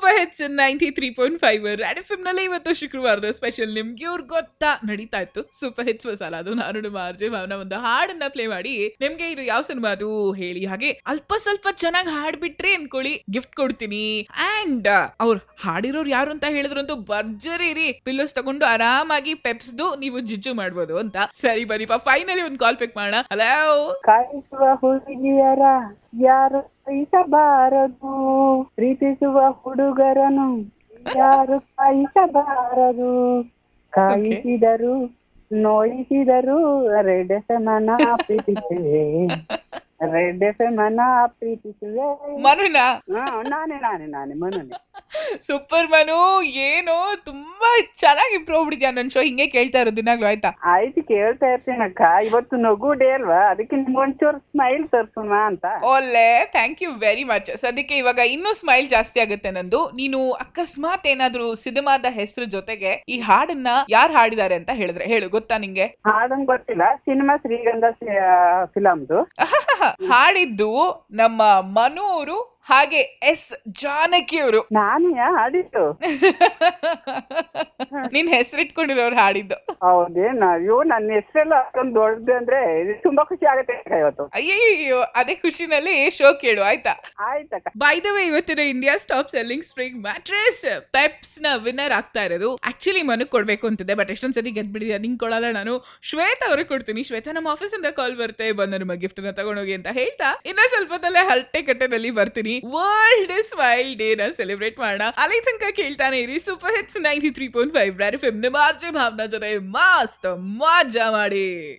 super hits ninety three point five Red F ನಲ್ಲಿ ಇವತ್ತು ಶುಕ್ರವಾರದ ಸ್ಪೆಷಲ್ ನಿಮ್ಗೆ ಇವ್ರು ಗೊತ್ತಾ ನಡೀತಾ ಇತ್ತು ಸೂಪರ್ ಹಿಟ್ಸ್ ಮಸಾಲ ಅದು ನಾನು ಮಾರ್ಜೆ ಭಾವನ ಒಂದು ಹಾಡನ್ನ ಪ್ಲೇ ಮಾಡಿ ನಿಮ್ಗೆ ಇದು ಯಾವ ಸಿನಿಮಾ ಅದು ಹೇಳಿ ಹಾಗೆ ಅಲ್ಪ ಸ್ವಲ್ಪ ಚೆನ್ನಾಗಿ ಹಾಡ್ಬಿಟ್ರಿ ಅನ್ಕೊಳ್ಳಿ ಗಿಫ್ಟ್ ಕೊಡ್ತೀನಿ ಅಂಡ್ ಅವ್ರು ಹಾಡಿರೋರು ಯಾರು ಅಂತ ಹೇಳಿದ್ರಂತೂ ಭರ್ಜರಿ ರೀ ಪಿಲ್ಲೋಸ್ ತಗೊಂಡು ಆರಾಮಾಗಿ ಪೆಪ್ಸ್ದು ನೀವು ಜಿಜ್ಜು ಮಾಡ್ಬೋದು ಅಂತ ಸರಿ ಬರೀಪ ಫೈನಲಿ ಒಂದು ಕಾಲ್ ಪಿಕ್ ಮಾಡೋಣ ಹಲೋ ಕಾಯಿಸುವ ಹುಡುಗಿಯರ ಯಾರು ಕಾಯಿಸಬಾರದು ಪ್ರೀತಿಸುವ ಹುಡುಗರನು ಯಾರು ಕಾಯಿಸಬಾರದು ಕಾಯಿಸಿದರು ನೋಯಿಸಿದರು ರೆಡ್ ಮನ ಪ್ರೀತಿಸುವೆ ರೆಡ್ ಮನ ಪ್ರೀತಿಸುವೆ ಮನುನ ಹಾ ನಾನೇ ನಾನೇ ನಾನೇ ಮನನೆ ಸೂಪರ್ ಮನು ಏನು ತುಂಬಾ ಚೆನ್ನಾಗಿ ಇಂಪ್ರೂವ್ ಆಗ್ಬಿಟ್ಟಿದ್ಯಾ ನನ್ನ ಶೋ ಹಿಂಗೆ ಕೇಳ್ತಾ ಇರೋದು ದಿನಾಗ್ಲೂ ಆಯ್ತಾ ಆಯ್ತು ಕೇಳ್ತಾ ಇರ್ತೀನಕ್ಕ ಇವತ್ತು ನಗು ಡೇ ಅಲ್ವಾ ಅದಕ್ಕೆ ನಿಮ್ಗೊಂಚೂರು ಸ್ಮೈಲ್ ತರ್ಸೋಣ ಅಂತ ಒಳ್ಳೆ ಥ್ಯಾಂಕ್ ಯು ವೆರಿ ಮಚ್ ಸದ್ಯಕ್ಕೆ ಇವಾಗ ಇನ್ನೂ ಸ್ಮೈಲ್ ಜಾಸ್ತಿ ಆಗುತ್ತೆ ನಂದು ನೀನು ಅಕಸ್ಮಾತ್ ಏನಾದ್ರೂ ಸಿನಿಮಾದ ಹೆಸರು ಜೊತೆಗೆ ಈ ಹಾಡನ್ನ ಯಾರು ಹಾಡಿದ್ದಾರೆ ಅಂತ ಹೇಳಿದ್ರೆ ಹೇಳು ಗೊತ್ತಾ ನಿಂಗೆ ಹಾಡಂಗ್ ಗೊತ್ತಿಲ್ಲ ಸಿನಿಮಾ ಶ್ರೀಗಂಧ ಫಿಲಮ್ದು ಹಾಡಿದ್ದು ನಮ್ಮ ಮನು ಅವರು ಹಾಗೆ ಎಸ್ ಜಾನಕಿ ಅವರು ನಾನೇ ಹಾಡಿದ್ದು ನಿನ್ ಹೆಸರಿಟ್ಕೊಂಡಿರೋರು ಹಾಡಿದ್ದು ಹೌದೇನ ಅಯ್ಯೋ ನನ್ನ ಹೆಸರೆಲ್ಲ ಅಷ್ಟೊಂದು ದೊಡ್ಡದು ಅಂದ್ರೆ ಇದು ತುಂಬಾ ಖುಷಿ ಆಗುತ್ತೆ ಅಕ್ಕ ಇವತ್ತು ಅಯ್ಯಯ್ಯೋ ಅದೇ ಖುಷಿನಲ್ಲಿ ಶೋ ಕೇಳು ಆಯ್ತಾ ಆಯ್ತಕ್ಕ ಬೈ ದ ವೇ ಇವತ್ತಿನ India stop selling spring mattress Peps ನ ವಿನ್ನರ್ ಆಗ್ತಾ ಇರೋದು ಆಕ್ಚುಲಿ ಮನಕ್ ಕೊಡ್ಬೇಕು ಅಂತಿದೆ ಬಟ್ ಎಷ್ಟೊಂದ್ ಸತಿ ಗೆದ್ಬಿಟ್ಟಿದ್ಯಾ ನಿಂಗೆ ಕೊಡಲ್ಲ ನಾನು ಶ್ವೇತಾ ಅವ್ರಿಗೆ ಕೊಡ್ತೀನಿ ಶ್ವೇತಾ ನಮ್ಮ ಆಫೀಸ್ ಇಂದ ಕಾಲ್ ಬರುತ್ತೆ ಬಂದ ನಿಮ್ಮ ಗಿಫ್ಟ್ ನ ತಗೊಂಡೋಗಿ ಅಂತ ಹೇಳ್ತಾ ಇನ್ನ ಸ್ವಲ್ಪದಲ್ಲೇ ಹರಟೆ ಕಟ್ಟೆನಲ್ಲಿ ಬರ್ತೀನಿ ವರ್ಲ್ಡ್ ಸ್ಮೈಲ್ ಡೇ ನ ಸೆಲೆಬ್ರೇಟ್ ಮಾಡೋಣ ಅಲ್ಲಿ ತನಕ ಕೇಳ್ತಾನೆ ಇರಿ super hits ninety three point five ನಿಮ್ಮ ಆರ್ಜೆ ಭಾವನಾ ಜೊತೆ ಮಸ್ತ್ ಮಜಾ ಮಾಡಿ